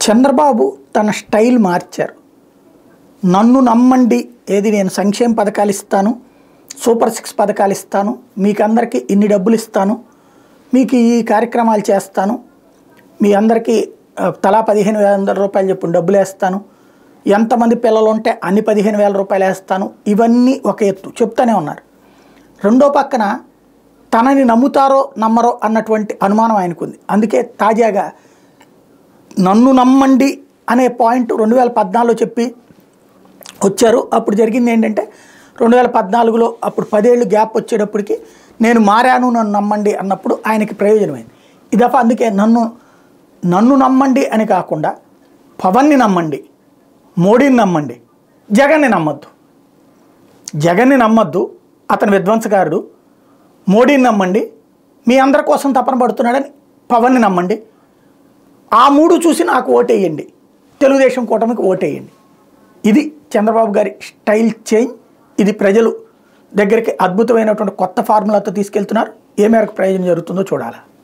చంద్రబాబు తన స్టైల్ మార్చారు నన్ను నమ్మండి ఏది నేను సంక్షేమ పథకాలు ఇస్తాను సూపర్ సిక్స్ పథకాలు ఇస్తాను మీకు అందరికీ ఇన్ని డబ్బులు ఇస్తాను మీకు ఈ కార్యక్రమాలు చేస్తాను మీ అందరికీ ఆ, తలా పదిహేను వేల రూపాయలు చెప్పిన డబ్బులు వేస్తాను ఎంతమంది పిల్లలు ఉంటే అన్ని పదిహేను వేల రూపాయలు వేస్తాను ఇవన్నీ ఒక ఎత్తు చెప్తానే ఉన్నారు రెండో పక్కన తనని నమ్ముతారో నమ్మరో అన్నటువంటి అనుమానం ఆయనకుంది అందుకే తాజాగా నన్ను నమ్మండి అనే పాయింట్ రెండు వేల పద్నాలుగులో చెప్పి వచ్చారు అప్పుడు జరిగింది ఏంటంటే రెండు వేల పద్నాలుగులో అప్పుడు పదేళ్ళు గ్యాప్ వచ్చేటప్పటికి నేను మారాను నన్ను నమ్మండి అన్నప్పుడు ఆయనకి ప్రయోజనమైంది ఈ దఫా అందుకే నన్ను నన్ను నమ్మండి అని కాకుండా పవన్ని నమ్మండి మోడీని నమ్మండి జగన్ని నమ్మద్దు జగన్ని నమ్మద్దు అతను విధ్వంసకారుడు మోడీని నమ్మండి మీ అందరి కోసం తపన పడుతున్నాడని పవన్ని నమ్మండి ఆ మూడు చూసి నాకు ఓటేయండి తెలుగుదేశం కూటమికి ఓటేయండి ఇది చంద్రబాబు గారి స్టైల్ చేంజ్ ఇది ప్రజలు దగ్గరికి అద్భుతమైనటువంటి కొత్త ఫార్ములాతో తీసుకెళ్తున్నారు ఏ మేరకు ప్రయోజనం జరుగుతుందో చూడాలి